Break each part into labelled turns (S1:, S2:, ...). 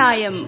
S1: நியாயம்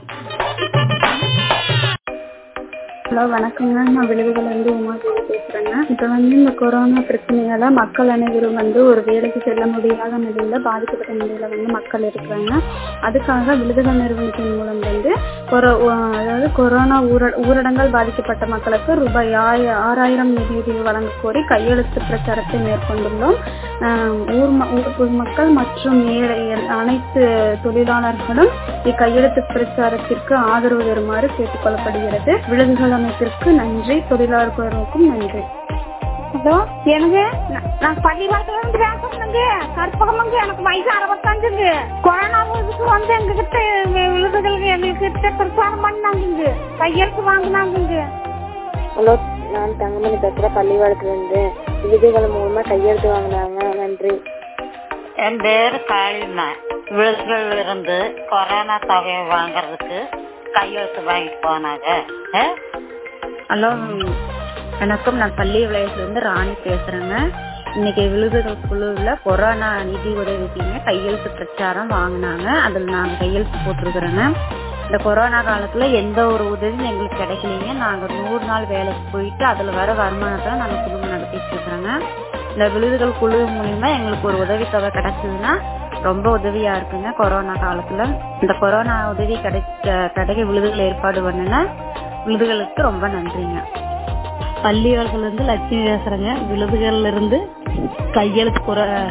S2: ஹலோ வணக்கங்க நான் விழுதுகள்லேருந்து உமாதேவி பேசுகிறேங்க இப்போ வந்து இந்த கொரோனா பிரச்சனையால் மக்கள் அனைவரும் வந்து ஒரு வேலைக்கு செல்ல முடியாத நிலையில் பாதிக்கப்பட்ட நிலையில் வந்து மக்கள் இருக்கிறாங்க அதுக்காக விழுதுகள் நிறுவனத்தின் மூலம் வந்து கொரோ அதாவது கொரோனா ஊர ஊரடங்கால் பாதிக்கப்பட்ட மக்களுக்கு ரூபாய் ஆய ஆறாயிரம் நிதியுதவி வழங்க கோரி கையெழுத்து பிரச்சாரத்தை மேற்கொண்டுள்ளோம் ஊர் ம ஊர் பொதுமக்கள் மற்றும் ஏழை அனைத்து தொழிலாளர்களும் இக்கையெழுத்து பிரச்சாரத்திற்கு ஆதரவு தருமாறு கேட்டுக்கொள்ளப்படுகிறது விழுதுகள் அமைப்பிற்கு நன்றி தொழிலாளர்களுக்கும் நன்றி
S3: ஹலோ எனக்கு நான் பள்ளிவாசல இருந்து பேசுறேங்க கற்பகமங்க எனக்கு வயசு அறுபத்தஞ்சுங்க கொரோனா இதுக்கு வந்து எங்ககிட்ட விழுதுகளுக்கு எங்களுக்கு பிரச்சாரம் பண்ணாங்க கையெழுத்து வாங்கினாங்க
S4: ஹலோ நான் தங்கமணி பேசுகிறேன் பள்ளிவாளத்துலேருந்து விதிகள் மூலமாக கையெழுத்து வாங்கினாங்க நன்றி
S5: என் பேரு காளிமா விழுதுகள் இருந்து கொரோனா தொகையை வாங்குறதுக்கு கையெழுத்து வாங்கிட்டு போனாங்க
S2: ஹலோ வணக்கம் நான் பள்ளி விளையாட்டுலேருந்து ராணி பேசுகிறேங்க இன்னைக்கு விழுதுகள் குழுவில் கொரோனா நிதி உதவிக்குங்க கையெழுத்து பிரச்சாரம் வாங்கினாங்க அதில் நாங்கள் கையெழுத்து போட்டிருக்கிறோங்க இந்த கொரோனா காலத்தில் எந்த ஒரு உதவியும் எங்களுக்கு கிடைக்கலைங்க நாங்கள் நூறு நாள் வேலைக்கு போயிட்டு அதில் வர வருமானத்தை நாங்கள் குடும்பம் நடத்திட்டு இருக்கிறோங்க இந்த விழுதுகள் குழு மூலிமா எங்களுக்கு ஒரு உதவித்தொகை கிடைச்சதுன்னா ரொம்ப உதவியா இருக்குங்க கொரோனா காலத்துல இந்த கொரோனா உதவி கிடைக்க கிடைக்க விழுதுகள் ஏற்பாடு பண்ணுன விழுதுகளுக்கு ரொம்ப நன்றிங்க பள்ளிவாசல் இருந்து லட்சுமி பேசுறேங்க விழுதுகள்ல இருந்து கையெழுத்து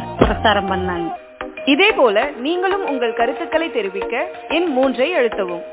S2: பிரச்சாரம் பண்ணாங்க
S1: இதே போல நீங்களும் உங்கள் கருத்துக்களை தெரிவிக்க எண் மூன்றை அழுத்தவும்